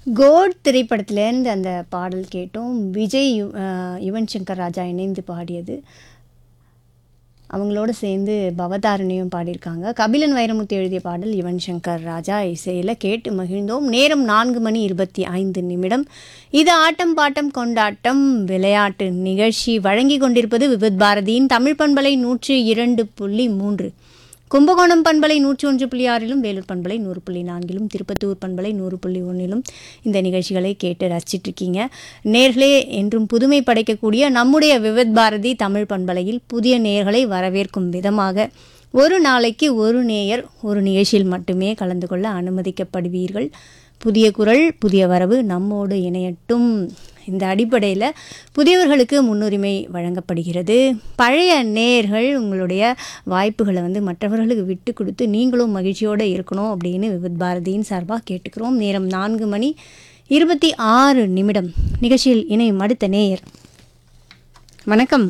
Code திரைப்படத்துலேருந்து அந்த பாடல் கேட்டோம் விஜய் யு- அஹ் யுவன் சங்கர் ராஜா இணைந்து பாடியது அவங்களோட சேர்ந்து பவதாரணியும் பாடியிருக்காங்க கபிலன் வைரமுத்து எழுதிய பாடல் யுவன் சங்கர் ராஜா இசையில் கேட்டு மகிழ்ந்தோம் நேரம் நான்கு மணி இருபத்தி ஐந்து நிமிடம் இது ஆட்டம் பாட்டம் கொண்டாட்டம் விளையாட்டு நிகழ்ச்சி வழங்கி கொண்டிருப்பது விவித் பாரதியின் தமிழ் பண்பலை நூற்றி இரண்டு புள்ளி மூன்று கும்பகோணம் பண்பலை நூற்றி ஒன்று புள்ளி ஆறிலும் வேலூர் பண்பலை நூறு புள்ளி நான்கிலும் திருப்பத்தூர் பண்பலை நூறு புள்ளி ஒன்றிலும் இந்த நிகழ்ச்சிகளை கேட்டு ரசிச்சிட்டு இருக்கீங்க நேர்களே என்றும் புதுமை படைக்கக்கூடிய நம்முடைய விவித் பாரதி தமிழ் பண்பலையில் புதிய நேயர்களை வரவேற்கும் விதமாக ஒரு நாளைக்கு ஒரு நேயர் ஒரு நிகழ்ச்சியில் மட்டுமே கலந்து கொள்ள அனுமதிக்கப்படுவீர்கள் புதிய குரல் புதிய வரவு நம்மோடு இணையட்டும் இந்த அடிப்படையில் புதியவர்களுக்கு முன்னுரிமை வழங்கப்படுகிறது பழைய நேயர்கள் உங்களுடைய வாய்ப்புகளை வந்து மற்றவர்களுக்கு விட்டு கொடுத்து நீங்களும் மகிழ்ச்சியோடு இருக்கணும் அப்படின்னு விவித் பாரதியின் சார்பாக கேட்டுக்கிறோம் நேரம் நான்கு மணி இருபத்தி ஆறு நிமிடம் நிகழ்ச்சியில் இணையும் அடுத்த நேயர் வணக்கம்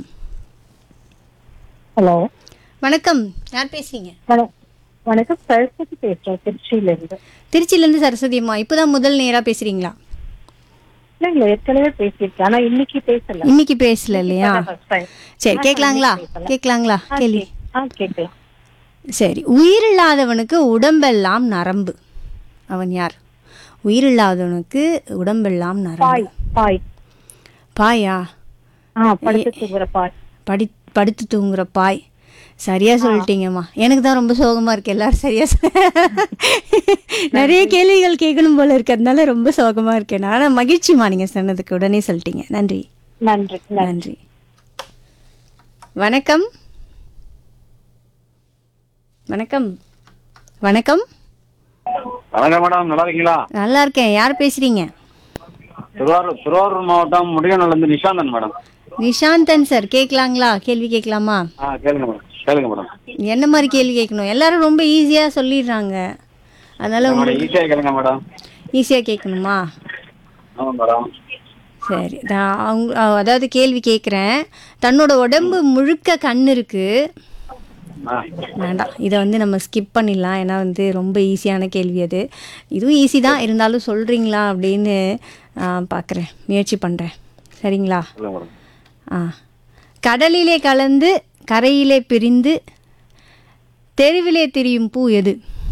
ஹலோ வணக்கம் யார் பேசுறீங்க வண- வணக்கம் சரஸ்வதி பேசுறேன் திருச்சியில இருந்து திருச்சியிலேருந்து சரஸ்வதி அம்மா இப்போதான் முதல் நேராக பேசுறீங்களா இல்லைங்களா ஏற்கனவே பேசியிருக்கேன் ஆனா இன்னைக்கு பேசல இன்னைக்கு பேசல இல்லையா first time. சரி கேட்கலாங்களா கேட்கலாங்களா கேள்வி ஆ கேட்கலாம் சரி உயிரில்லாதவனுக்கு உடம்பெல்லாம் நரம்பு அவன் யார் உயிரில்லாதவனுக்கு உடம்பெல்லாம் நரம்பு பாய் பாய் பாயா ஆ படுத்து தூங்குற பாய் படி படுத்து தூங்குற பாய் சரியா சொல்லிட்டீங்கம்மா எனக்கு தான் ரொம்ப சோகமா இருக்கு எல்லாரும் சரியா சொ- நிறைய கேள்விகள் கேட்கணும் போல இருக்கு அதனால ரொம்ப சோகமா இருக்கேன் ஆனா மகிழ்ச்சிமா நீங்க சொன்னதுக்கு உடனே சொல்லிட்டீங்க நன்றி நன்றி நன்றி நன்றி வணக்கம் வணக்கம் வணக்கம் வணக்கம் மேடம் நல்லா இருக்கீங்களா நல்லா இருக்கேன் யார் பேசுறீங்க திருவாரூர் திருவாரூர் மாவட்டம் முடியநல்லந்து நிஷாந்தன் மேடம் நிஷாந்தன் சார் கேட்கலாங்களா கேள்வி கேட்கலாமா ஆ கேளுங்க மேடம் கேளுங்க மேடம் என்ன மாதிரி கேள்வி கேட்கணும் எல்லாரும் ரொம்ப ஈஸியாக சொல்லிடுறாங்க அதனால மேடம் ஈஸியாக கேளுங்க மேடம் ஈஸியாக கேட்கணுமா ஆமாம் மேடம் சரி நான் அவங்க அஹ் அதாவது கேள்வி கேட்குறேன் தன்னோட உடம்பு முழுக்க கண் இருக்கு ஆ வேண்டாம் இதை வந்து நம்ம ஸ்கிப் பண்ணிடலாம் ஏன்னா வந்து ரொம்ப ஈஸியான கேள்வி அது இதுவும் ஈஸி தான் இருந்தாலும் சொல்கிறீங்களா அப்படின்னு பார்க்குறேன் முயற்சி பண்ணுறேன் சரிங்களா சொல்லுங்க மேடம் ஆ கடலிலே கலந்து கரையிலே பிரிந்து தெருவிலே திரியும் பூ எது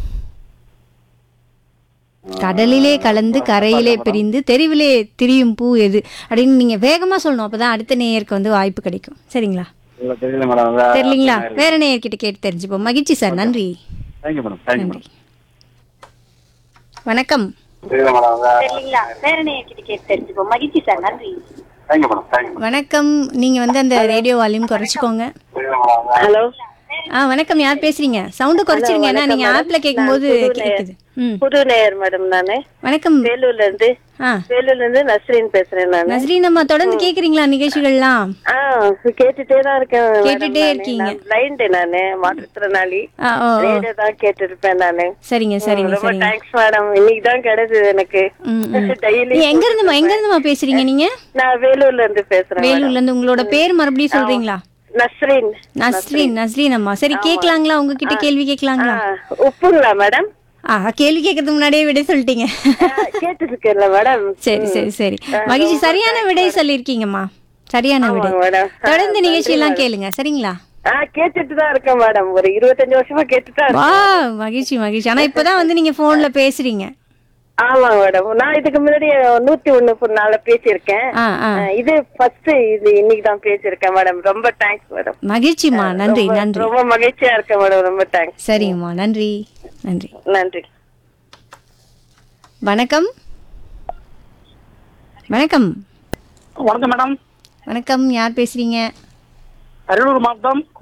கடலிலே கலந்து கரையிலே பிரிந்து தெருவிலே திரியும் பூ எது அப்படின்னு நீங்கள் வேகமாக சொல்லணும் அப்போ தான் அடுத்த நேயருக்கு வந்து வாய்ப்பு கிடைக்கும் சரிங்களா இல்லை தெரியல மேடம் தெரியலீங்களா வேற நேயர்கிட்ட கேட்டு தெரிஞ்சுப்போம் மகிழ்ச்சி சார் நன்றி தேங்க்யூ மேடம் தேங்க்யூ நன்றி மேடம் வணக்கம் தெரியல மேடம் சரிங்களா வேற நேர்கிட்ட கேட்டு தெரிஞ்சுப்போம் மகிழ்ச்சி சார் நன்றி தேங்க்யூ மேடம் தேங்க்யூ வணக்கம் நீங்கள் வந்து அந்த ரேடியோ வால்யூம் குறைச்சிக்கோங்க தெரியல மேடம் ஹலோ ஆ வணக்கம் யார் பேசுறீங்க சவுண்டு குறைச்சிருங்க ஏன்னா நீங்கள் ஆப்பில் கேட்கும்போது கேட்குது ம் புது நேயர் மேடம் நானு வணக்கம் வேலூர்ல இருந்து ஆ வேலூர்ல இருந்து நஸ்ரீன் பேசுறேன் நானு நஸ்ரீன் அம்மா தொடர்ந்து கேக்குறீங்களா நிகழ்ச்சிகள்லாம் ஆ கேட்டுட்டே தான் இருக்கேன் madam கேட்டுட்டே நானு. இருக்கீங்க. நான் blind நானு மாற்றுத்திறனாளி ஆ ஓ ஓ. ரேடியோ தான் கேட்டு இருப்பேன் நானு சரிங்க சரிங்க ரொம்ப சரிங்க தேங்க்ஸ் மேடம் இன்னைக்கு தான் கிடைச்சது எனக்கு ம், ம். டெய்லி நீ எங்க இருந்துமா எங்க இருந்துமா பேசுறீங்க நீங்க நான் வேலூர்ல இருந்து பேசுறேன் வேலூர்ல இருந்து உங்களோட பேர் மறுபடியும் சொல்றீங்களா நஸ்ரீன் நஸ்ரீன் நஸ்ரீன் அம்மா சரி கேட்கலாங்களா உங்ககிட்ட கேள்வி கேட்கலாங்களா ஆ, உப்புங்களா மேடம் ஆ கேள்வி கேட்கறதுக்கு முன்னாடியே விடை சொல்லிட்டீங்க கேட்டு இருக்கேன்ல மேடம் சரி சரி சரி மகிழ்ச்சி சரியான விடை சொல்லியிருக்கீங்கம்மா சரியான விடை ஆமாங்க மேடம் தொடர்ந்து நிகழ்ச்சியெல்லாம் கேளுங்க சரிங்களா ஆ கேட்டுட்டு தான் இருக்கேன் மேடம் ஒரு இருபத்தஞ்சு வருஷமா கேட்டுட்டு தான் இருக்கேன். வா மகிழ்ச்சி மகிழ்ச்சி ஆனா இப்பதான் வந்து நீங்க போன்ல பேசுறீங்க ஆமாங்க மேடம் நான் இதுக்கு முன்னாடி நூத்தி ஒண்ணு நாள பேசியிருக்கேன் ஆ ஆ ஆ, இது ஃபர்ஸ்ட் இது இன்னைக்கு தான் பேசியிருக்கேன் மேடம் ரொம்ப தேங்க்ஸ் மேடம் மகிழ்ச்சிம்மா நன்றி நன்றி ரொம்ப மகிழ்ச்சியா இருக்கேன் மேடம் ரொம்ப தேங்க்ஸ் சரிங்கம்மா நன்றி நன்றி நன்றி வணக்கம் வணக்கம் வணக்கம் மேடம் வணக்கம் யார் பேசுறீங்க அரியலூர் மாவட்டம்